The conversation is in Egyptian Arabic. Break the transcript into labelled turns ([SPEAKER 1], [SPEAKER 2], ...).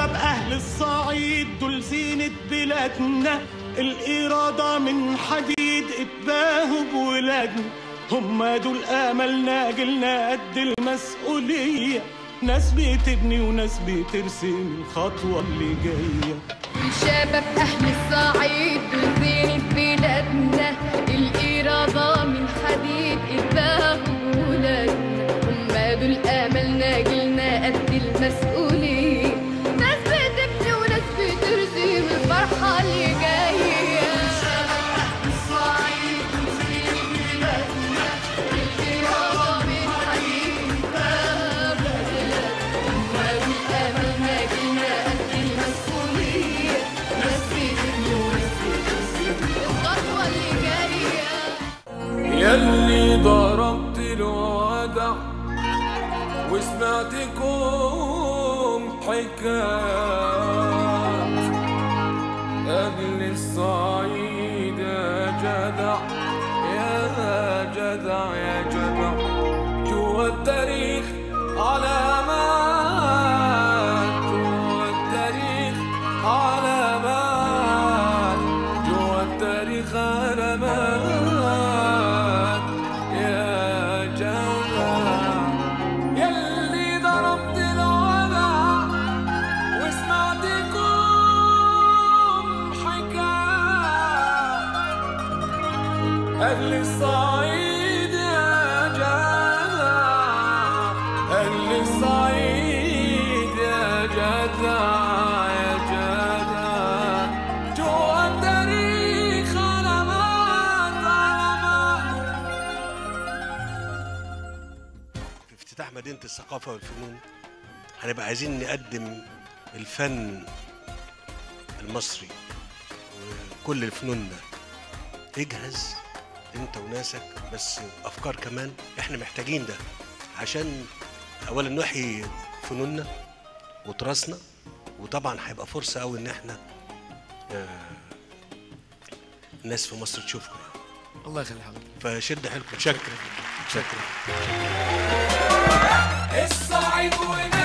[SPEAKER 1] شباب أهل الصعيد دول زينة بلادنا الإرادة من حديد اتباهوا بولادنا هما دول آملنا جيلنا قد المسؤولية ناس بتبني وناس بترسم الخطوة اللي جاية
[SPEAKER 2] شباب أهل الصعيد دول زينة بلادنا الإرادة من حديد إتباهوا ولادنا هما دول آملنا جيلنا قد المسؤولية ناس بتبني وناس بترسم الفرحة اللي جاية الإرادة من حديد إتباهوا ولادنا هما دول آملنا جيلنا قد المسؤولية ناس بتبني وناس بترسم الخطوة اللي جاية
[SPEAKER 3] يلي ضربت الودع وسمعتكم حكايات أهل الصعيد يا جدع يا جدع يا جدع جوا التاريخ علامات جوا التاريخ علامات جوا التاريخ علامات يا جدع يلي ضربت الودع وسمعتكم حكايات أهل الصعيد يا جدع أهل الصعيد يا جدع يا جدع جوا التاريخ علامات علامات
[SPEAKER 4] في افتتاح مدينة الثقافة والفنون هنبقى عايزين نقدم الفن المصري وكل فنوننا اجهز انت وناسك بس افكار كمان احنا محتاجين ده عشان اولا نحيي فنوننا وتراثنا وطبعا هيبقى فرصة قوي ان احنا آه، الناس في مصر تشوفكم
[SPEAKER 5] الله يخلي حضرتك
[SPEAKER 4] فشد حيلكم شكرا شكرا
[SPEAKER 3] الصعيد وناسه